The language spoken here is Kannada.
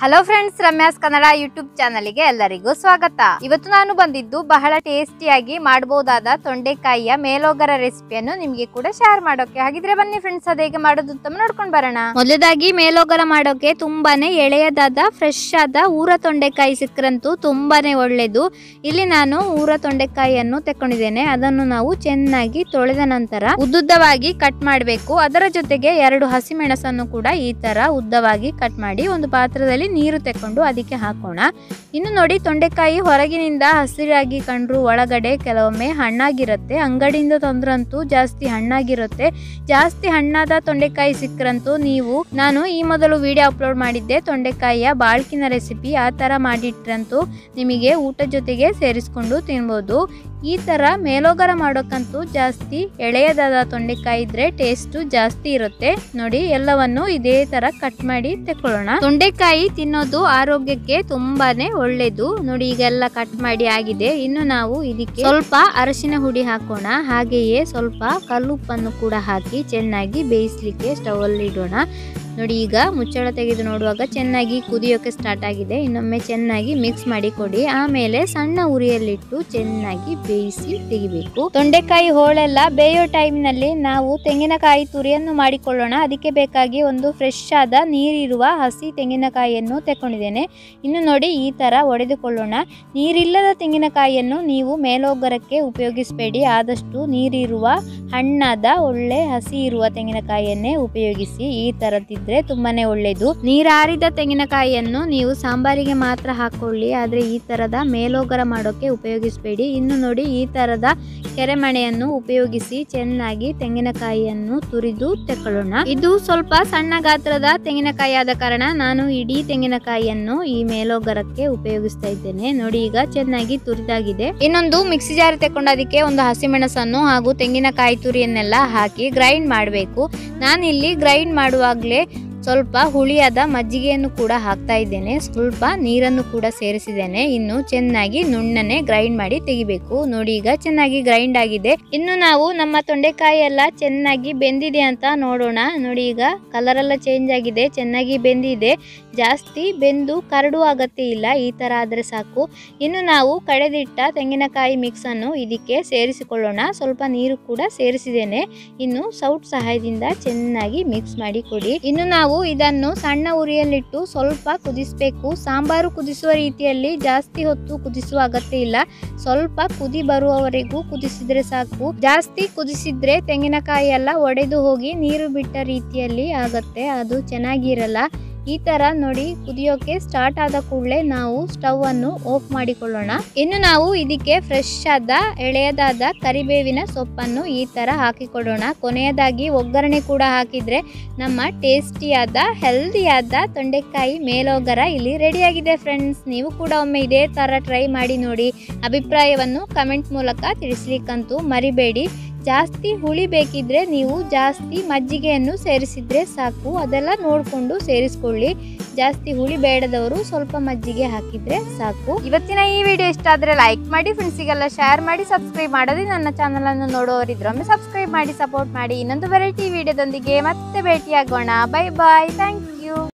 hello friends Ramya's Kannada YouTube ಚಾನಲ್ಗೆ ಎಲ್ಲರಿಗೂ ಸ್ವಾಗತ ಇವತ್ತು ನಾನು ಬಂದಿದ್ದು ಬಹಳ ಟೇಸ್ಟಿಯಾಗಿ ಮಾಡಬಹುದಾದ ತೊಂಡೆಕಾಯಿಯ ಮೇಲೋಗರ ರೆಸಿಪಿಯನ್ನು ನಿಮಗೆ ಕೂಡ ಶೇರ್ ಮಾಡೋಕೆ ಹಾಗಿದ್ರೆ ಬನ್ನಿ ಫ್ರೆಂಡ್ಸ್ ಅದು ಹೇಗೆ ಮಾಡೋದು ಅಂತ ನೋಡ್ಕೊಂಡು ಬರೋಣ ಮೊದಲಾಗಿ ಮೇಲೋಗರ ಮಾಡೋಕೆ ತುಂಬಾನೇ ಎಳೆಯದಾದ ಫ್ರೆಶ್ ಆದ ಊರ ತೊಂಡೆಕಾಯಿ ಸಿಕ್ಕರಂತೂ ತುಂಬಾನೇ ಒಳ್ಳೇದು ಇಲ್ಲಿ ನಾನು ಊರ ತೊಂಡೆಕಾಯಿಯನ್ನು ತೆಕ್ಕೊಂಡಿದ್ದೇನೆ ಅದನ್ನು ನಾವು ಚೆನ್ನಾಗಿ ತೊಳೆದ ನಂತರ ಉದ್ದುದ್ದವಾಗಿ ಕಟ್ ಮಾಡಬೇಕು ಅದರ ಜೊತೆಗೆ ಎರಡು ಹಸಿಮೆಣಸನ್ನು ಕೂಡ ಈ ತರ ಉದ್ದವಾಗಿ ಕಟ್ ಮಾಡಿ ಒಂದು ಪಾತ್ರದಲ್ಲಿ ನೀರು ತೆಕ್ಕೊಂಡು ಅದಕ್ಕೆ ಹಾಕೋಣ ಇನ್ನು ನೋಡಿ ತೊಂಡೆಕಾಯಿ ಹೊರಗಿನಿಂದ ಹಸಿರಾಗಿ ಕಂಡ್ರು ಒಳಗಡೆ ಕೆಲವೊಮ್ಮೆ ಹಣ್ಣಾಗಿರುತ್ತೆ ಅಂಗಡಿಯಿಂದ ತಂದ್ರಂತೂ ಜಾಸ್ತಿ ಹಣ್ಣಾಗಿರುತ್ತೆ ಜಾಸ್ತಿ ಹಣ್ಣಾದ ತೊಂಡೆಕಾಯಿ ಸಿಕ್ಕರಂತೂ ನೀವು ನಾನು ಈ ಮೊದಲು ವಿಡಿಯೋ ಅಪ್ಲೋಡ್ ಮಾಡಿದ್ದೆ ತೊಂಡೆಕಾಯಿಯ ಬಾಳ್ಕಿನ ರೆಸಿಪಿ ಆ ಥರ ಮಾಡಿಟ್ರಂತೂ ನಿಮಗೆ ಊಟ ಜೊತೆಗೆ ಸೇರಿಸ್ಕೊಂಡು ತಿನ್ಬೋದು ಈ ಥರ ಮೇಲೋಗರ ಮಾಡೋಕ್ಕಂತೂ ಜಾಸ್ತಿ ಎಳೆಯದಾದ ತೊಂಡೆಕಾಯಿ ಇದ್ರೆ ಟೇಸ್ಟು ಜಾಸ್ತಿ ಇರುತ್ತೆ ನೋಡಿ ಎಲ್ಲವನ್ನು ಇದೇ ತರ ಕಟ್ ಮಾಡಿ ತೆಕ್ಕೊಳ್ಳೋಣ ತೊಂಡೆಕಾಯಿ ತಿನ್ನೋದು ಆರೋಗ್ಯಕ್ಕೆ ತುಂಬಾನೇ ಒಳ್ಳೇದು ನೋಡಿ ಈಗೆಲ್ಲ ಕಟ್ ಮಾಡಿ ಆಗಿದೆ ಇನ್ನು ನಾವು ಇದಕ್ಕೆ ಸ್ವಲ್ಪ ಅರಶಿನ ಹುಡಿ ಹಾಕೋಣ ಹಾಗೆಯೇ ಸ್ವಲ್ಪ ಕಲ್ಲುಪ್ಪನ್ನು ಕೂಡ ಹಾಕಿ ಚೆನ್ನಾಗಿ ಬೇಯಿಸ್ಲಿಕ್ಕೆ ಸ್ಟವ್ ಅಲ್ಲಿ ಇಡೋಣ ನೋಡಿ ಈಗ ಮುಚ್ಚಳ ತೆಗೆದು ನೋಡುವಾಗ ಚೆನ್ನಾಗಿ ಕುದಿಯೋಕೆ ಸ್ಟಾರ್ಟ್ ಆಗಿದೆ ಇನ್ನೊಮ್ಮೆ ಚೆನ್ನಾಗಿ ಮಿಕ್ಸ್ ಮಾಡಿ ಕೊಡಿ ಆಮೇಲೆ ಸಣ್ಣ ಉರಿಯಲ್ಲಿಟ್ಟು ಚೆನ್ನಾಗಿ ಬೇಯಿಸಿ ತೆಗಿಬೇಕು ತೊಂಡೆಕಾಯಿ ಹೋಳೆಲ್ಲ ಬೇಯೋ ಟೈಮ್ನಲ್ಲಿ ನಾವು ತೆಂಗಿನಕಾಯಿ ತುರಿಯನ್ನು ಮಾಡಿಕೊಳ್ಳೋಣ ಅದಕ್ಕೆ ಬೇಕಾಗಿ ಒಂದು ಫ್ರೆಶ್ ಆದ ನೀರಿರುವ ಹಸಿ ತೆಂಗಿನಕಾಯಿಯನ್ನು ತೆಕ್ಕೊಂಡಿದ್ದೇನೆ ಇನ್ನು ನೋಡಿ ಈ ತರ ಒಡೆದುಕೊಳ್ಳೋಣ ನೀರಿಲ್ಲದ ತೆಂಗಿನಕಾಯಿಯನ್ನು ನೀವು ಮೇಲೋಗರಕ್ಕೆ ಉಪಯೋಗಿಸಬೇಡಿ ಆದಷ್ಟು ನೀರಿರುವ ಹಣ್ಣಾದ ಒಳ್ಳೆ ಹಸಿ ಇರುವ ತೆಂಗಿನಕಾಯಿಯನ್ನೇ ಉಪಯೋಗಿಸಿ ಈ ತರದಿದ್ರೆ ತುಂಬಾನೇ ಒಳ್ಳೆಯದು ನೀರಾರಿದ ತೆಂಗಿನಕಾಯಿಯನ್ನು ನೀವು ಸಾಂಬಾರಿಗೆ ಮಾತ್ರ ಹಾಕೊಳ್ಳಿ ಆದ್ರೆ ಈ ತರದ ಮೇಲೋಗರ ಮಾಡೋಕೆ ಉಪಯೋಗಿಸಬೇಡಿ ಇನ್ನು ನೋಡಿ ಈ ತರದ ಕೆರೆಮಣೆಯನ್ನು ಉಪಯೋಗಿಸಿ ಚೆನ್ನಾಗಿ ತೆಂಗಿನಕಾಯಿಯನ್ನು ತುರಿದು ತೆಕ್ಕೊಳ್ಳೋಣ ಇದು ಸ್ವಲ್ಪ ಸಣ್ಣ ಗಾತ್ರದ ತೆಂಗಿನಕಾಯಿ ಆದ ಕಾರಣ ನಾನು ಇಡೀ ತೆಂಗಿನಕಾಯಿಯನ್ನು ಈ ಮೇಲೋಗರಕ್ಕೆ ಉಪಯೋಗಿಸ್ತಾ ಇದ್ದೇನೆ ನೋಡಿ ಈಗ ಚೆನ್ನಾಗಿ ತುರಿದಾಗಿದೆ ಇನ್ನೊಂದು ಮಿಕ್ಸಿ ಜಾರ್ ತೆಕ್ಕೊಂಡು ಅದಕ್ಕೆ ಒಂದು ಹಸಿಮೆಣಸನ್ನು ಹಾಗೂ ತೆಂಗಿನಕಾಯಿ ತುರಿಯನ್ನೆಲ್ಲ ಹಾಕಿ ಗ್ರೈಂಡ್ ಮಾಡಬೇಕು ನಾನಿಲ್ಲಿ ಗ್ರೈಂಡ್ ಮಾಡುವಾಗಲೇ ಸ್ವಲ್ಪ ಹುಳಿಯಾದ ಮಜ್ಜಿಗೆಯನ್ನು ಕೂಡ ಹಾಕ್ತಾ ಇದ್ದೇನೆ ಸ್ವಲ್ಪ ನೀರನ್ನು ಕೂಡ ಸೇರಿಸಿದ್ದೇನೆ ಇನ್ನು ಚೆನ್ನಾಗಿ ನುಣ್ಣನೆ ಗ್ರೈಂಡ್ ಮಾಡಿ ತೆಗಿಬೇಕು ನೋಡಿ ಈಗ ಚೆನ್ನಾಗಿ ಗ್ರೈಂಡ್ ಆಗಿದೆ ಇನ್ನು ನಾವು ನಮ್ಮ ತೊಂಡೆಕಾಯಿ ಎಲ್ಲ ಚೆನ್ನಾಗಿ ಬೆಂದಿದೆ ಅಂತ ನೋಡೋಣ ನೋಡಿ ಈಗ ಕಲರ್ ಎಲ್ಲ ಚೇಂಜ್ ಆಗಿದೆ ಚೆನ್ನಾಗಿ ಬೆಂದಿದೆ ಜಾಸ್ತಿ ಬೆಂದು ಕರಡು ಅಗತ್ಯ ಇಲ್ಲ ಈ ತರ ಆದ್ರೆ ಸಾಕು ಇನ್ನು ನಾವು ಕಡೆದಿಟ್ಟ ತೆಂಗಿನಕಾಯಿ ಮಿಕ್ಸ್ ಅನ್ನು ಇದಕ್ಕೆ ಸೇರಿಸಿಕೊಳ್ಳೋಣ ಸ್ವಲ್ಪ ನೀರು ಕೂಡ ಸೇರಿಸಿದ್ದೇನೆ ಇನ್ನು ಸೌಟ್ ಸಹಾಯದಿಂದ ಚೆನ್ನಾಗಿ ಮಿಕ್ಸ್ ಮಾಡಿ ಕೊಡಿ ಇನ್ನು ನಾವು ಇದನ್ನು ಸಣ್ಣ ಉರಿಯಲ್ಲಿಟ್ಟು ಸ್ವಲ್ಪ ಕುದಿಸಬೇಕು ಸಾಂಬಾರು ಕುದಿಸುವ ರೀತಿಯಲ್ಲಿ ಜಾಸ್ತಿ ಹೊತ್ತು ಕುದಿಸುವ ಅಗತ್ಯ ಇಲ್ಲ ಸ್ವಲ್ಪ ಕುದಿ ಬರುವವರೆಗೂ ಕುದಿಸಿದ್ರೆ ಸಾಕು ಜಾಸ್ತಿ ಕುದಿಸಿದ್ರೆ ತೆಂಗಿನಕಾಯಿ ಎಲ್ಲ ಒಡೆದು ಹೋಗಿ ನೀರು ಬಿಟ್ಟ ರೀತಿಯಲ್ಲಿ ಆಗತ್ತೆ ಅದು ಚೆನ್ನಾಗಿರಲ್ಲ ಈ ತರ ನೋಡಿ ಕುದಿಯೋಕೆ ಸ್ಟಾರ್ಟ್ ಆದ ಕೂಡಲೇ ನಾವು ಸ್ಟವ್ ಅನ್ನು ಆಫ್ ಮಾಡಿಕೊಳ್ಳೋಣ ಇನ್ನು ನಾವು ಇದಕ್ಕೆ ಫ್ರೆಶ್ ಆದ ಎಳೆಯದಾದ ಕರಿಬೇವಿನ ಸೊಪ್ಪನ್ನು ಈ ತರ ಹಾಕಿಕೊಡೋಣ ಕೊನೆಯದಾಗಿ ಒಗ್ಗರಣೆ ಕೂಡ ಹಾಕಿದ್ರೆ ನಮ್ಮ ಟೇಸ್ಟಿಯಾದ ಹೆಲ್ದಿಯಾದ ತೊಂಡೆಕಾಯಿ ಮೇಲೋಗರ ಇಲ್ಲಿ ರೆಡಿಯಾಗಿದೆ ಫ್ರೆಂಡ್ಸ್ ನೀವು ಕೂಡ ಒಮ್ಮೆ ಇದೇ ತರ ಟ್ರೈ ಮಾಡಿ ನೋಡಿ ಅಭಿಪ್ರಾಯವನ್ನು ಕಮೆಂಟ್ ಮೂಲಕ ತಿಳಿಸ್ಲಿಕ್ಕಂತೂ ಮರಿಬೇಡಿ ಜಾಸ್ತಿ ಹುಳಿ ಬೇಕಿದ್ರೆ ನೀವು ಜಾಸ್ತಿ ಮಜ್ಜಿಗೆಯನ್ನು ಸೇರಿಸಿದ್ರೆ ಸಾಕು ಅದೆಲ್ಲ ನೋಡಿಕೊಂಡು ಸೇರಿಸ್ಕೊಳ್ಳಿ ಜಾಸ್ತಿ ಹುಳಿ ಬೇಡದವರು ಸ್ವಲ್ಪ ಮಜ್ಜಿಗೆ ಹಾಕಿದ್ರೆ ಸಾಕು ಇವತ್ತಿನ ಈ ವಿಡಿಯೋ ಇಷ್ಟ ಆದ್ರೆ ಲೈಕ್ ಮಾಡಿ ಫ್ರೆಂಡ್ಸಿಗೆಲ್ಲ ಶೇರ್ ಮಾಡಿ ಸಬ್ಸ್ಕ್ರೈಬ್ ಮಾಡೋದು ನನ್ನ ಚಾನಲ್ ಅನ್ನು ನೋಡೋರಿದ್ರೆ ಒಮ್ಮೆ ಸಬ್ಸ್ಕ್ರೈಬ್ ಮಾಡಿ ಸಪೋರ್ಟ್ ಮಾಡಿ ಇನ್ನೊಂದು ವೆರೈಟಿ ವಿಡಿಯೋದೊಂದಿಗೆ ಮತ್ತೆ ಭೇಟಿಯಾಗೋಣ ಬೈ ಬಾಯ್ ಥ್ಯಾಂಕ್ ಯು